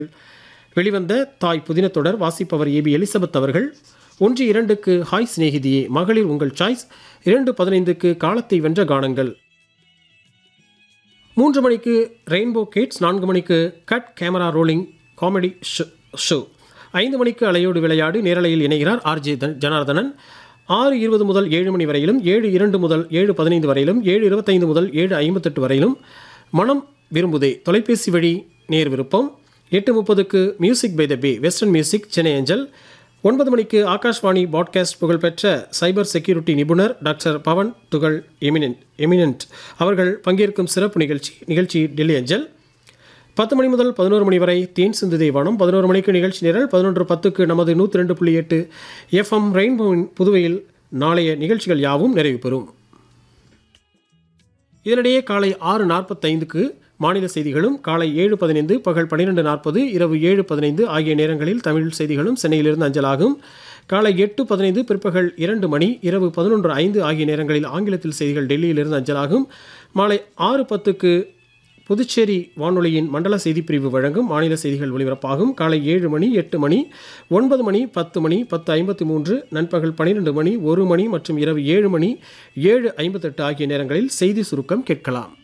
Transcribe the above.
வெளிவந்த தாய் புதின தொடர் வாசிப்பவர் ஏபி எலிசபெத் அவர்கள் ஒன்று இரண்டுக்கு ஹாய் சிநேகிதியே மகளிர் உங்கள் சாய்ஸ் இரண்டு பதினைந்துக்கு காலத்தை வென்ற கானங்கள் மூன்று மணிக்கு ரெயின்போ கிட்ஸ் நான்கு மணிக்கு cut camera rolling comedy show ஐந்து மணிக்கு அலையோடு விளையாடு நேரலையில் இணைகிறார் ஆர்ஜே ஜனார்தனன் ஆறு இருபது முதல் ஏழு மணி வரையிலும் ஏழு இரண்டு முதல் ஏழு பதினைந்து வரையிலும் ஏழு இருபத்தைந்து முதல் ஏழு ஐம்பத்தெட்டு வரையிலும் மனம் விரும்புதே தொலைபேசி வழி நேர் விருப்பம் எட்டு முப்பதுக்கு music by the bay western music Chennai angel ஒன்பது மணிக்கு ஆகாஷ்வாணி பாட்காஸ்ட் புகழ்பெற்ற சைபர் செக்யூரிட்டி நிபுணர் doctor Pavan Duggal eminent eminent அவர்கள் பங்கேற்கும் சிறப்பு நிகழ்ச்சி நிகழ்ச்சி டெல்லி அஞ்சல் பத்து மணி முதல் பதினோரு மணி வரை தேன் சிந்து தேவானம் பதினோரு மணிக்கு நிகழ்ச்சி நிரல் பதினொன்று பத்துக்கு நமது நூற்றி ரெண்டு புள்ளி எட்டு எஃப்எம் ரெயின்போவின் புதுவையில் நாளைய நிகழ்ச்சிகள் யாவும் நிறைவு பெறும் இதனிடையே காலை ஆறு நாற்பத்தைந்துக்கு மாநில செய்திகளும் காலை ஏழு பதினைந்து பகல் பன்னிரெண்டு நாற்பது இரவு ஏழு பதினைந்து ஆகிய நேரங்களில் தமிழ் செய்திகளும் சென்னையிலிருந்து அஞ்சலாகும் காலை எட்டு பதினைந்து பிற்பகல் இரண்டு மணி இரவு பதினொன்று ஐந்து ஆகிய நேரங்களில் ஆங்கிலத்தில் செய்திகள் டெல்லியிலிருந்து அஞ்சலாகும் மாலை ஆறு பத்துக்கு புதுச்சேரி வானொலியின் மண்டல செய்திப் பிரிவு வழங்கும் மாநில செய்திகள் ஒலிபரப்பாகும் காலை ஏழு மணி எட்டு மணி ஒன்பது மணி பத்து மணி பத்து ஐம்பத்தி மூன்று நண்பகல் பன்னிரெண்டு மணி ஒரு மணி மற்றும் இரவு ஏழு மணி ஏழு ஐம்பத்தெட்டு ஆகிய நேரங்களில் செய்தி சுருக்கம் கேட்கலாம்